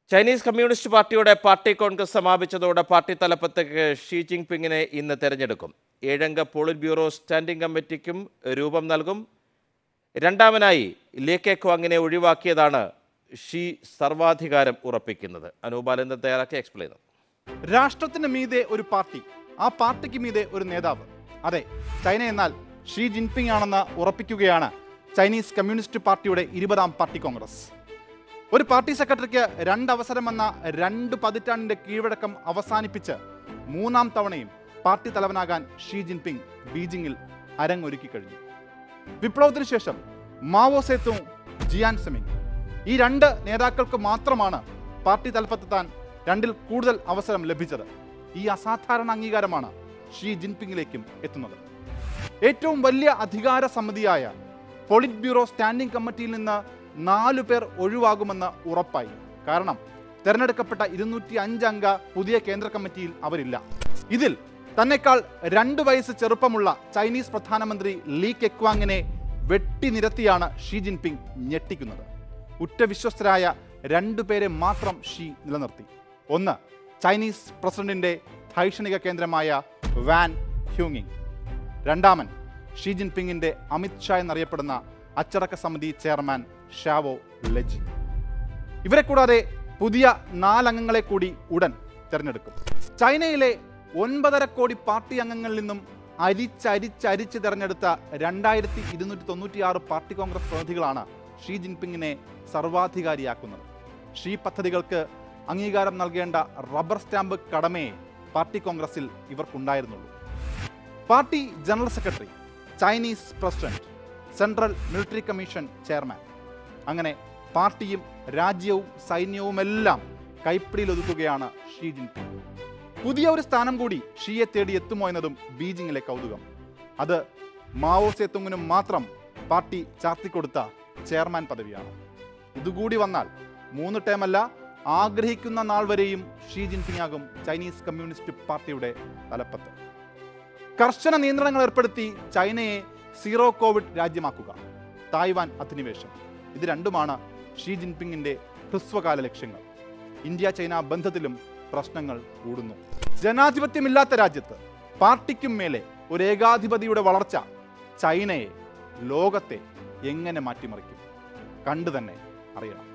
Chinese communist പാർട്ടിയുടെ party congress സമാപിച്ചതോടെ party തലപ്പത്തേക്ക് ഷീ ജിങ് പിങ്ങിനെ ഇന്ന് തെരഞ്ഞെടുക്കും ഏഴംഗ പോളിറ്റ് ബ്യൂറോ സ്റ്റാൻഡിംഗ് കമ്മിറ്റിക്കും രൂപം നൽകും രണ്ടാമനായി ലേ കെ ക്വാങ്ങിനെ ഒഴിവാക്കിയതാണ് ഷീ സർവാധികാരം ഉറപ്പിക്കുന്നത് അനൂപാലന്ദ് തയ്യാറാക്കി എക്സ്പ്ലെയിൻ ചെയ്തു രാഷ്ട്രത്തിന് മീതെ ഒരു പാർട്ടി ആ പാർട്ടിക്ക് മീതെ ഒരു നേതാവ് അതെ ചൈന എന്നാൽ ഷീ ജിൻപിങ് ആണെന്ന് ഉറപ്പിക്കുകയാണ് ചൈനീസ് കമ്മ്യൂണിസ്റ്റ് പാർട്ടിയുടെ ഇരുപതാം പാർട്ടി കോൺഗ്രസ് ഒരു പാർട്ടി സെക്രട്ടറിക്ക് രണ്ടവസരം എന്ന രണ്ട് പതിറ്റാണ്ടിന്റെ കീഴ്വഴക്കം അവസാനിപ്പിച്ച് മൂന്നാം തവണയും പാർട്ടി തലവനാകാൻ ഷീ ജിൻപിങ് ബീജിംഗിൽ അരങ്ങൊരുക്കി കഴിഞ്ഞു വിപ്ലവത്തിന് ശേഷം മാവോ സേത്തും ജിയാൻ സെമിങ് ഈ രണ്ട് നേതാക്കൾക്ക് മാത്രമാണ് പാർട്ടി തലപ്പത്തെത്താൻ രണ്ടിൽ കൂടുതൽ അവസരം ലഭിച്ചത് ഈ അസാധാരണ അംഗീകാരമാണ് ഷീ ജിൻപിങ്ങിലേക്കും എത്തുന്നത് ഏറ്റവും വലിയ അധികാര സമിതിയായ പൊളിറ്റ് ബ്യൂറോ സ്റ്റാൻഡിംഗ് കമ്മിറ്റിയിൽ നിന്ന് നാലു പേർ ഒഴിവാകുമെന്ന് ഉറപ്പായി കാരണം തെരഞ്ഞെടുക്കപ്പെട്ട ഇരുന്നൂറ്റി അഞ്ച് അംഗ പുതിയ കേന്ദ്ര കമ്മിറ്റിയിൽ അവരില്ല ഇതിൽ തന്നെക്കാൾ രണ്ട് വയസ്സ് ചെറുപ്പമുള്ള ചൈനീസ് പ്രധാനമന്ത്രി ലീ കെക്വാങ്ങിനെ വെട്ടിനിരത്തിയാണ് ഷീ ജിൻപിങ് ഞെട്ടിക്കുന്നത് ഉറ്റ വിശ്വസ്തരായ രണ്ടുപേരെ മാത്രം ഷീ നിലനിർത്തി ഒന്ന് ചൈനീസ് പ്രസിഡന്റിന്റെ ധൈഷണിക കേന്ദ്രമായ വാൻ ഹ്യൂങ്ങിങ് രണ്ടാമൻ ഷീ ജിൻപിങ്ങിന്റെ അമിത് ഷാ എന്നറിയപ്പെടുന്ന അച്ചടക്ക സമിതി ചെയർമാൻ ഷാവോ ലെജി ഇവരെ കൂടാതെ പുതിയ നാലംഗങ്ങളെ കൂടി ഉടൻ തിരഞ്ഞെടുക്കും ചൈനയിലെ ഒൻപതര കോടി പാർട്ടി അംഗങ്ങളിൽ നിന്നും അരിച്ചരിച്ചരിച്ച് തിരഞ്ഞെടുത്ത രണ്ടായിരത്തി ഇരുന്നൂറ്റി തൊണ്ണൂറ്റിയാറ് പാർട്ടി കോൺഗ്രസ് പ്രതിനിധികളാണ് ഷീ ജിൻപിങ്ങിനെ സർവാധികാരിയാക്കുന്നത് ഷീ പദ്ധതികൾക്ക് അംഗീകാരം നൽകേണ്ട റബ്ബർ സ്റ്റാമ്പ് കടമയെ പാർട്ടി കോൺഗ്രസിൽ ഇവർക്കുണ്ടായിരുന്നുള്ളൂ party general secretary Chinese president central military commission chairman അങ്ങനെ പാർട്ടിയും രാജ്യവും സൈന്യവുമെല്ലാം കൈപ്പിടിയിൽ ഒതുക്കുകയാണ് ഷീ ജിൻപിങ് പുതിയ ഒരു സ്ഥാനം കൂടി ഷീയെ തേടി എത്തുമോ എന്നതും ബീജിംഗിലെ കൗതുകം അത് മാവോ സേത്തുങ്ങിനും മാത്രം പാർട്ടി ചാർത്തിക്കൊടുത്ത ചെയർമാൻ പദവിയാണ് ഇതുകൂടി വന്നാൽ മൂന്ന് ടേമല്ല ആഗ്രഹിക്കുന്ന നാൾ വരെയും ഷീ ജിൻപിങ് ആകും ചൈനീസ് കമ്മ്യൂണിസ്റ്റ് പാർട്ടിയുടെ തലപ്പത്ത് കർശന നിയന്ത്രണങ്ങൾ ഏർപ്പെടുത്തി ചൈനയെ സീറോ കോവിഡ് രാജ്യമാക്കുക തായ്വാൻ അധിനിവേശം ഇത് രണ്ടുമാണ് ഷീ ജിൻപിങ്ങിന്റെ ഹ്രസ്വകാല ലക്ഷ്യങ്ങൾ ഇന്ത്യ ചൈന ബന്ധത്തിലും പ്രശ്നങ്ങൾ കൂടുന്നു ജനാധിപത്യമില്ലാത്ത രാജ്യത്ത് പാർട്ടിക്കും മേലെ ഒരു ഏകാധിപതിയുടെ വളർച്ച ചൈനയെ ലോകത്തെ എങ്ങനെ മാറ്റിമറിക്കും കണ്ടു തന്നെ അറിയണം